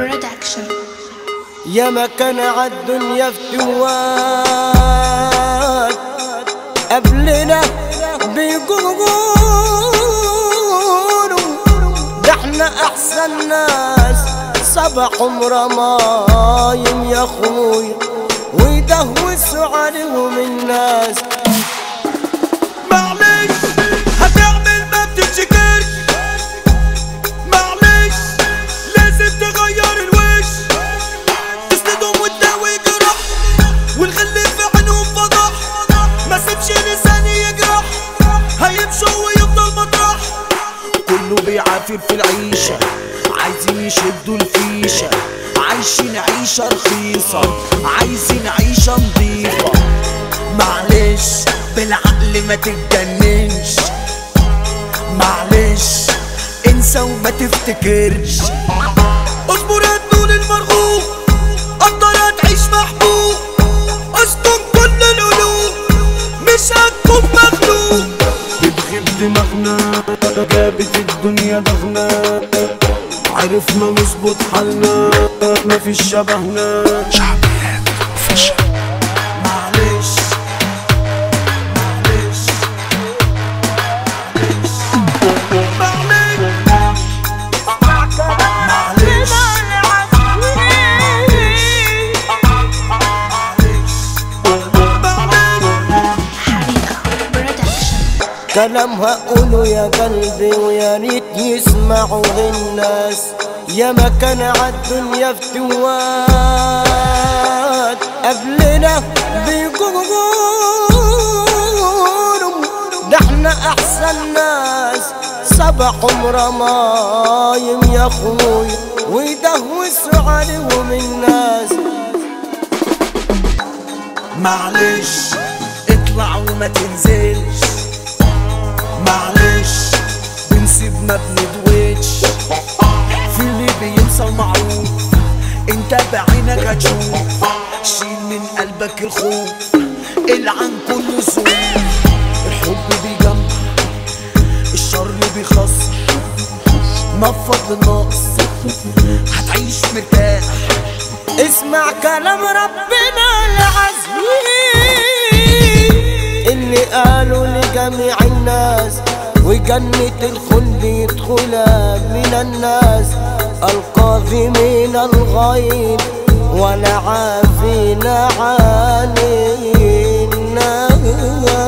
Production يا ما كان عالدنيا فتوات قبلنا بيقولوا ده احنا احسن ناس صباحهم رمايم يا اخويا ويدهوسوا عليهم الناس معلش هتعمل ما بتفتكرش معلش لازم تغير الوش تسندهم وتداوي جرح والغل في عينهم فضح ما سيبش لساني يجرح هيمشوا ويفضل مطرح كله بيعافر في العيشة عايزين يشدوا الفيشة عايشين عيشة رخيصة عايزين عيشة نظيفة معلش بالعقل ما تتجننش معلش انسى وما تفتكرش اصبر هتنول المرغوب قدر هتعيش محبوب اسكن كل القلوب مش هتكون مغلوب بتغيب دماغنا جابت الدنيا دغنا عرفنا نظبط حالنا مفيش شبهنا معلش معلش معلش معلش حريقة Production كلام هقوله يا قلبي ويا ريت يسمعوا الناس يا ما كان عالدنيا فتوات قبلنا بيقولوا ده احنا احسن ناس صباحهم رمايم يا اخويا ويدهوسوا عليهم الناس معلش اطلع وما تنزلش معلش بنسيب ما بندويتش في اللي بينسى المعروف انت بعينك هتشوف شيل من قلبك الخوف العن كل سوء الحب بيجمع الشر بيخسر نفض النقص هتعيش مرتاح اسمع كلام ربنا العزيز اللي قالوا لجميع الناس وجنة الخلد يدخلها من الناس القاذمين الغيظ والعافين عن الناس